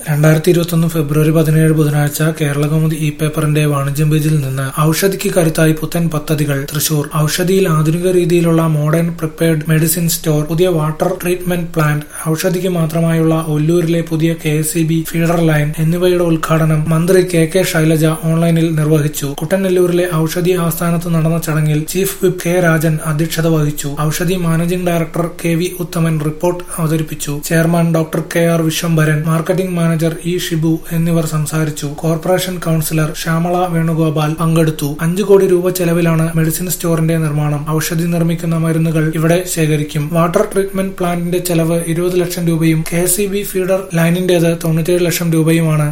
രണ്ടായിരത്തി ഇരുപത്തൊന്ന് ഫെബ്രുവരി പതിനേഴ് ബുധനാഴ്ച കേരളകൗമുദി ഇ പേപ്പറിന്റെ വാണിജ്യം പേജിൽ നിന്ന് ഔഷധിക്ക് കരുത്തായി പുത്തൻ പദ്ധതികൾ തൃശൂർ ഔഷധിയിൽ ആധുനിക രീതിയിലുള്ള മോഡേൺ പ്രിപ്പയർഡ് മെഡിസിൻ സ്റ്റോർ പുതിയ വാട്ടർ ട്രീറ്റ്മെന്റ് പ്ലാന്റ് ഔഷധിക്ക് മാത്രമായുള്ള ഒല്ലൂരിലെ പുതിയ കെ എസ് ഫീഡർ ലൈൻ എന്നിവയുടെ ഉദ്ഘാടനം മന്ത്രി കെ കെ ശൈലജ ഓൺലൈനിൽ നിർവഹിച്ചു കുട്ടനെല്ലൂരിലെ ഔഷധി ആസ്ഥാനത്ത് നടന്ന ചടങ്ങിൽ ചീഫ് വിപ്പ് കെ രാജൻ അധ്യക്ഷത വഹിച്ചു Oushadhi managing director K V Uthaman report അവതരിപ്പിച്ചു chairman doctor K R Viswambharan marketing manager E Shibu എന്നിവർ സംസാരിച്ചു കോർപ്പറേഷൻ കൌൺസിലർ ശ്യാമള വേണുഗോപാൽ പങ്കെടുത്തു അഞ്ചു കോടി രൂപ ചെലവിലാണ് മെഡിസിൻ സ്റ്റോറിന്റെ നിർമ്മാണം ഔഷധി നിർമ്മിക്കുന്ന മരുന്നുകൾ ഇവിടെ ശേഖരിക്കും വാട്ടർ ട്രീറ്റ്മെന്റ് പ്ലാന്റിന്റെ ചെലവ് ഇരുപത് ലക്ഷം രൂപയും കെ ഫീഡർ ലൈനിന്റേത് തൊണ്ണൂറ്റേഴ് ലക്ഷം രൂപയുമാണ്